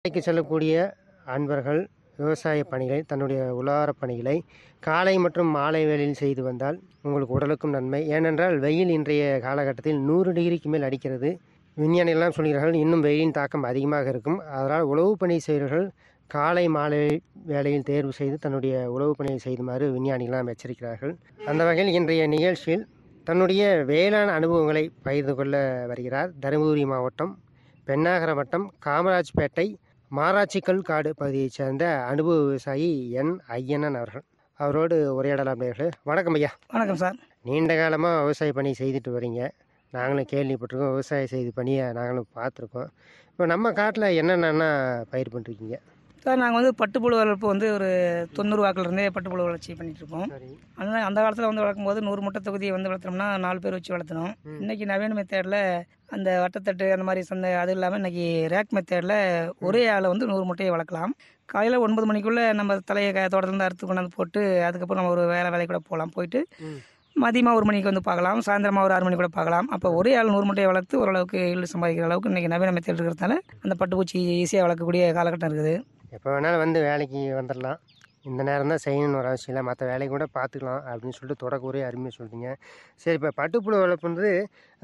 வேலைக்கு செல்லக்கூடிய அன்பர்கள் விவசாய பணிகளை தன்னுடைய உலார பணிகளை காலை மற்றும் மாலை வேளையில் செய்து வந்தால் உங்களுக்கு உடலுக்கும் நன்மை ஏனென்றால் வெயில் இன்றைய காலகட்டத்தில் நூறு டிகிரிக்கு மேல் அடிக்கிறது விஞ்ஞானிகள்லாம் சொல்கிறார்கள் இன்னும் வெயிலின் தாக்கம் அதிகமாக இருக்கும் அதனால் உழவு பணி செய்கிறவர்கள் காலை மாலை வேளையில் தேர்வு செய்து தன்னுடைய உழவு பணியை செய்துமாறு விஞ்ஞானிகளாம் எச்சரிக்கிறார்கள் அந்த வகையில் இன்றைய நிகழ்ச்சியில் தன்னுடைய வேளாண் அனுபவங்களை பகிர்ந்து கொள்ள வருகிறார் தருமபுரி மாவட்டம் பெண்ணாகர வட்டம் காமராஜ்பேட்டை மாராட்சிக்கல் காடு பகுதியைச் சேர்ந்த அனுபவ விவசாயி என் ஐயனன் அவர்கள் அவரோடு உரையாடலாம் நேர்களே வணக்கம் ஐயா வணக்கம் சார் நீண்ட காலமாக விவசாய பணி செய்துட்டு வரீங்க நாங்களும் கேள்விப்பட்டிருக்கோம் விவசாய செய்து பணியை நாங்களும் பார்த்துருக்கோம் இப்போ நம்ம காட்டில் என்னென்னா பயிர் பண்ணிருக்கீங்க சார் நாங்கள் வந்து பட்டுப்புழு வளர்ப்பு வந்து ஒரு தொண்ணூறு வாக்கிலிருந்தே பட்டுப்புழு வளர்ச்சி பண்ணிட்டு இருக்கோம் சரி அந்த அந்த காலத்தில் வந்து வளர்க்கும் போது நூறு முட்டை தொகுதியை வந்து வளர்த்தோம்னா நாலு பேர் வச்சு வளர்த்தணும் ம். இன்னைக்கு நவீன மெத்தேடில் அந்த வட்டத்தட்டு அந்த மாதிரி சந்தை அது இல்லாமல் இன்னைக்கு ரேக் மெத்தேடில் ஒரே ஆளை வந்து நூறு முட்டையை வளர்க்கலாம் காலையில் ஒன்பது மணிக்குள்ளே நம்ம தலையை க- தோட்டத்துலேருந்து அறுத்து கொண்டாந்து போட்டு அதுக்கப்புறம் நம்ம ஒரு வேலை வேலை கூட போகலாம் போயிட்டு ம் மதியமாக ஒரு மணிக்கு வந்து பார்க்கலாம் சாயந்தரமாக ஒரு ஆறு மணி கூட பார்க்கலாம் அப்போ ஒரே ஆள் நூறு முட்டையை வளர்த்து ஓரளவுக்கு ஈல்டு சம்பாதிக்கிற அளவுக்கு இன்றைக்கி நவீன மெத்தேட் இருக்கிறதுனால அந்த பட்டுப்பூச்சி ஈஸியாக வளர்க்கக்கூடிய காலகட்டம் இருக்குது எப்போ வேணாலும் வந்து வேலைக்கு வந்துடலாம் இந்த நேரம் தான் செய்யணும்னு ஒரு அவசியம் இல்லை மற்ற வேலையை கூட பார்த்துக்கலாம் அப்படின்னு சொல்லிட்டு தொடக்க ஒரே அருமையாக சொல்லிட்டீங்க சரி இப்போ பட்டுப்புழு வளர்ப்புன்றது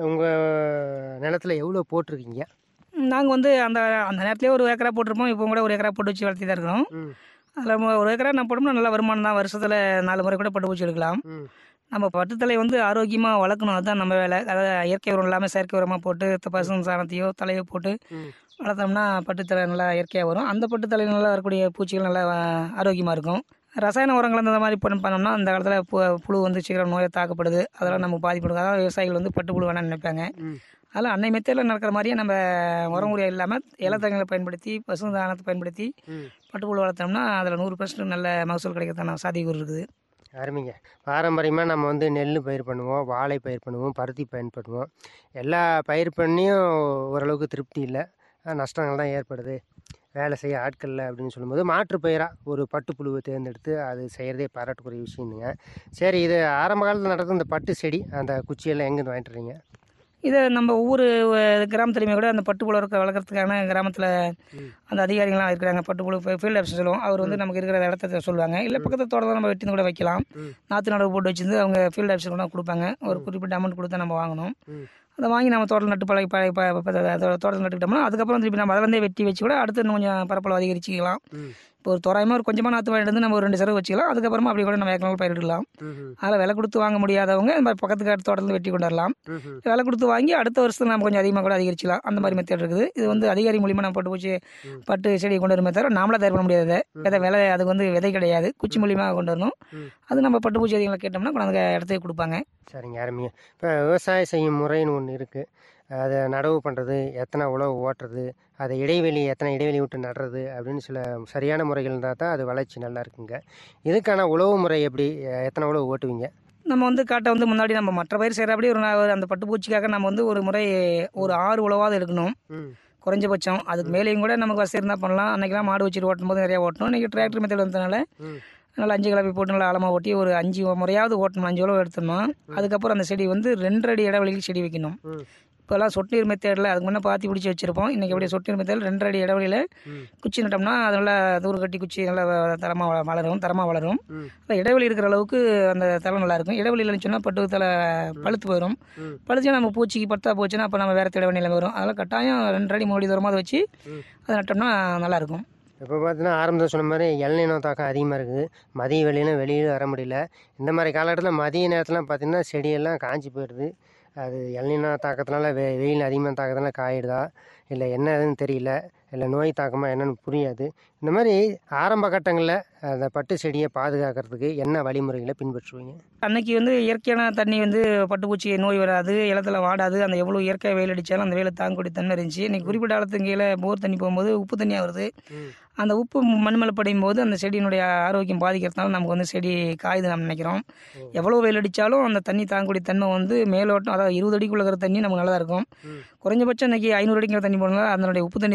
உங்கள் நிலத்துல எவ்வளோ போட்டிருக்கீங்க நாங்கள் வந்து அந்த அந்த நேரத்துலேயே ஒரு ஏக்கரா போட்டிருப்போம் இப்போ கூட ஒரு ஏக்கரா போட்டு வச்சு வளர்த்தி தான் இருக்கிறோம் ம் அதில் ஒரு ஏக்கரா நான் போட்டோம்னா நல்ல வருமானம் தான் வருஷத்தில் நாலு முறை கூட பட்டு பூச்சி எடுக்கலாம் ம் நம்ம பட்டுத்தலை வந்து ஆரோக்கியமாக வளர்க்கணும் அதுதான் நம்ம வேலை அதாவது இயற்கை உரம் இல்லாமல் செயற்கை உரமாக போட்டு த- பசு சாணத்தையோ தலையோ போட்டு ம் வளர்த்தோம்னா பட்டுத்தலை நல்லா இயற்கையாக வரும் அந்த பட்டுத்தலை நல்லா வரக்கூடிய பூச்சிகள் நல்லா ஆரோக்கியமாக இருக்கும் ரசாயன உரங்கள் அந்த மாதிரி பண்ண பண்ணோம்னா அந்த காலத்தில் பு புழு வந்து சீக்கிரம் நோயை தாக்கப்படுது அதெல்லாம் நமக்கு பாதிப்படுது அதாவது விவசாயிகள் வந்து பட்டுப்புழு வேணாம்னு நினைப்பாங்க ம் அதனால் அன்னை மெத்தேடில் நடக்கிற மாதிரியே நம்ம உரம் உரிய இல்லாமல் இலத்தங்களை பயன்படுத்தி பசு தானத்தை பயன்படுத்தி ம் பட்டுப்புழு வளர்த்தோம்னா அதில் நூறு பர்சன்ட் நல்ல மகசூல் கிடைக்கிறதான சாத்தியக்கூறு இருக்குது அருமைங்க பாரம்பரியமாக நம்ம வந்து நெல் பயிர் பண்ணுவோம் வாழை பயிர் பண்ணுவோம் பருத்தி பயன் பண்ணுவோம் எல்லா பயிர் பண்ணியும் ஓரளவுக்கு திருப்தி இல்லை அஹ் நஷ்டங்கள் தான் ஏற்படுது வேலை செய்ய ஆட்கள் இல்லை அப்படின்னு சொல்லும்போது மாற்று பயிராக ஒரு பட்டுப்புழுவை தேர்ந்தெடுத்து அது செய்கிறதே பாராட்டுக்குரிய விஷயம்னுங்க சரி இது ஆரம்ப காலத்தில் நடக்கும் இந்த பட்டு செடி அந்த குச்சியெல்லாம் எங்கேருந்து வாங்கிட்டு வரீங்க இதை நம்ம ஒவ்வொரு அஹ், கிராமத்துலையுமே கூட அந்த பட்டுப்புழு இருக்க வளர்க்குறதுக்கான கிராமத்தில் ம். அந்த அதிகாரிகள்லாம் இருக்கிறாங்க பட்டுப்புழு ஃபீல்ட் ஆஃபீஸர் சொல்லுவோம் அவர் வந்து நமக்கு இருக்கிற இடத்த சொல்லுவாங்க இல்லை பக்கத்து தோட்டத்தை நம்ம வெட்டி கூட வைக்கலாம் ம். நாற்று நடவு போட்டு வச்சிருந்து அவங்க ஃபீல்ட் ஆஃபீஸர் கூட கொடுப்பாங்க ஒரு குறிப்பிட்ட அமௌண்ட் கொடுத்தா நம்ம வாங்கணும் ம். அதை வாங்கி நம்ம தோட்டம் நட்டு பழகி பழகி ப- ப- ப- தோட்டத்தில் நட்டுக்கிட்டோம்னா அதுக்கப்புறம் திருப்பி நம்ம அதிலேருந்தே வெட்டி வச்சு கூட அடுத்து இன்னும் கொஞ்சம் பரப்பளவு அதிகரிச்சிக்கலாம் ம் இப்போ ஒரு தோராயமாக ஒரு கொஞ்சமாக நாற்று வாங்கிட்டு வந்து நம்ம ஒரு ரெண்டு செலவு வச்சுக்கலாம் அதுக்கப்புறமா அப்படி கூட நம்ம ஏக்கனால் பயிரிடலாம் ம் அதில் விலை கொடுத்து வாங்க முடியாதவங்க இந்த மாதிரி பக்கத்து காட்டு தோட்டத்தில் வெட்டி கொண்டு வரலாம் ம் ம் விலை கொடுத்து வாங்கி அடுத்த வருஷத்துல நம்ம கொஞ்சம் அதிகமாக கூட அதிகரிச்சிக்கலாம் அந்த மாதிரி மெத்தட் இருக்குது இது வந்து அதிகாரி மூலியமாக நம்ம பட்டு பூச்சி ம். பட்டு செடி கொண்டு வருமே தவிர நாமளாக தயார் பண்ண முடியாது விதை விலை அதுக்கு வந்து விதை கிடையாது குச்சி மூலியமாக கொண்டு வரணும் ம். அது நம்ம பட்டு பூச்சி அதிகங்களை கேட்டோம்னா கொண்டாந்து இடத்துக்கு கொடுப்பாங்க சரிங்க அருமைங்க இப்போ விவசாயம் செய்யும் முறைன்னு ஒன்று இருக்குது அதை நடவு பண்ணுறது எத்தனை உழவு ஓட்டுறது அதை இடைவெளி எத்தனை இடைவெளி விட்டு நடுறது அப்படின்னு சில சரியான முறைகள் இருந்தால் தான் அது வளர்ச்சி நல்லா இருக்குங்க இதுக்கான உழவு முறை எப்படி எ- எத்தனை உழவு ஓட்டுவீங்க நம்ம வந்து காட்டை வந்து முன்னாடி நம்ம மற்ற பயிர் செய்கிறபடி ஒரு நா- அந்த பட்டு பூச்சிக்காக நம்ம வந்து ஒரு முறை ஒரு ஆறு உழவாவது எடுக்கணும் ம் குறைஞ்சபட்சம் அதுக்கு மேலேயும் கூட நமக்கு வசதி இருந்தால் பண்ணலாம் அன்றைக்கெலாம் மாடு வச்சுட்டு ஓட்டும் போது நிறையா ஓட்டணும் இன்றைக்கி டிராக்டர் மெத்தட் வந்ததுனால ம் நல்லா அஞ்சு கிளப்பி போட்டு நல்லா ஆழமாக ஓட்டி ஒரு அஞ்சு முறையாவது ஓட்டணும் அஞ்சு உழவு எடுத்துடணும் அதுக்கப்புறம் அந்த செடி வந்து ரெண்டரை அடி இடைவெளியில் செடி வைக்கணும் ம் இப்போல்லாம் சொட்டு நீர் மெத்தேடில் அதுக்கு முன்னே பாத்தி பிடிச்சி வச்சிருப்போம் இன்றைக்கி அப்படியே சொட்டு நீர் மெத்தேடில் ரெண்டரை அடி இடைவெளியில் ம் குச்சி நட்டோம்னா அது நல்லா தூர் கட்டி குச்சி நல்லா தரமாக வளரும் தரமாக வளரும் ம் அந்த இடைவெளி இருக்கிற அளவுக்கு அந்த தலை நல்லா இருக்கும் இடைவெளி இல்லைன்னு சொன்னால் பட்டு தலை பழுத்து போயிடும் ம் பழுத்துனா நம்ம பூச்சிக்கு பத்தா போச்சுன்னா அப்போ நம்ம வேறு இடைவெளி நிலைமை வரும் அதெல்லாம் கட்டாயம் ரெண்டரை அடி மூணு அடி தூரமாக அதை வச்சு ம். அதை நட்டோம்னா நல்லாயிருக்கும் இப்போ பார்த்தீங்கன்னா ஆரம்பத்தில் சொன்ன மாதிரி இளநீனம் தாக்கம் அதிகமாக இருக்குது மதிய வெளியிலும் வெளியில் வர முடியல இந்த மாதிரி காலகட்டத்தில் மதிய நேரத்தில் பார்த்தீங்கன்னா செடியெல்லாம் காஞ்சி போயிடுது அது இளநீன தாக்கத்தினால வெ வெயில் அதிகமாக தாக்கத்தினால காயிடுதா இல்லை என்ன ஏதுன்னு தெரியல இல்லை நோய் தாக்கமாக என்னன்னு புரியாது இந்த மாதிரி ஆரம்ப கட்டங்களில் அந்த பட்டு செடியை பாதுகாக்கிறதுக்கு என்ன வழிமுறைகளை பின்பற்றுவீங்க அன்னைக்கு வந்து இயற்கையான தண்ணி வந்து பட்டுப்பூச்சி நோய் வராது இலத்துல வாடாது அந்த எவ்வளோ இயற்கை வெயில் அடித்தாலும் அந்த வெயில தாங்கக்கூடிய தன்மை இருந்துச்சு இன்னைக்கு குறிப்பிட்ட காலத்துக்கு கீழே போர் தண்ணி போகும்போது உப்பு தண்ணியாக வருது ம் அந்த உப்பு மண் மேலே படியும் போது அந்த செடியினுடைய ஆரோக்கியம் பாதிக்கிறதுனால நமக்கு வந்து செடி காயுது நம்ம நினைக்கிறோம் எவ்வளோ வெயில் அடித்தாலும் அந்த தண்ணி தாங்கக்கூடிய தன்மை வந்து மேலோட்டம் அதாவது இருபது அடிக்குள்ள இருக்கிற தண்ணி நமக்கு நல்லா இருக்கும் ம் குறைஞ்சபட்சம் இன்னைக்கு ஐநூறு அடிக்கிற தண்ணி போனாலும் அதனுடைய உப்பு தண்ணி தான் நமக்கு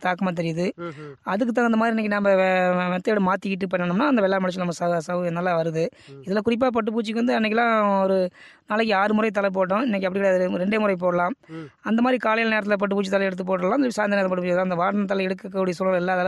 தாக்கமாக தெரியுது அதுக்கு தகுந்த மாதிரி இன்றைக்கி நம்ம மெத்தேடு மாற்றிக்கிட்டு பண்ணணும்னா அந்த வெள்ளை மலைச்சு நம்ம ச சவு நல்லா வருது இதில் குறிப்பாக பட்டுப்பூச்சிக்கு வந்து அன்றைக்கெலாம் ஒரு நாளைக்கு ஆறு முறை தலை போட்டோம் இன்றைக்கி அப்படி கிடையாது ரெண்டே முறை போடலாம் ம். அந்த மாதிரி காலையில் நேரத்தில் பட்டுப்பூச்சி தலை எடுத்து போடலாம் சாயந்தர நேரத்தில் பட்டுப்பூச்சி அந்த வாடின தலை எடுக்கக்கூடிய சூழல் இல்லாத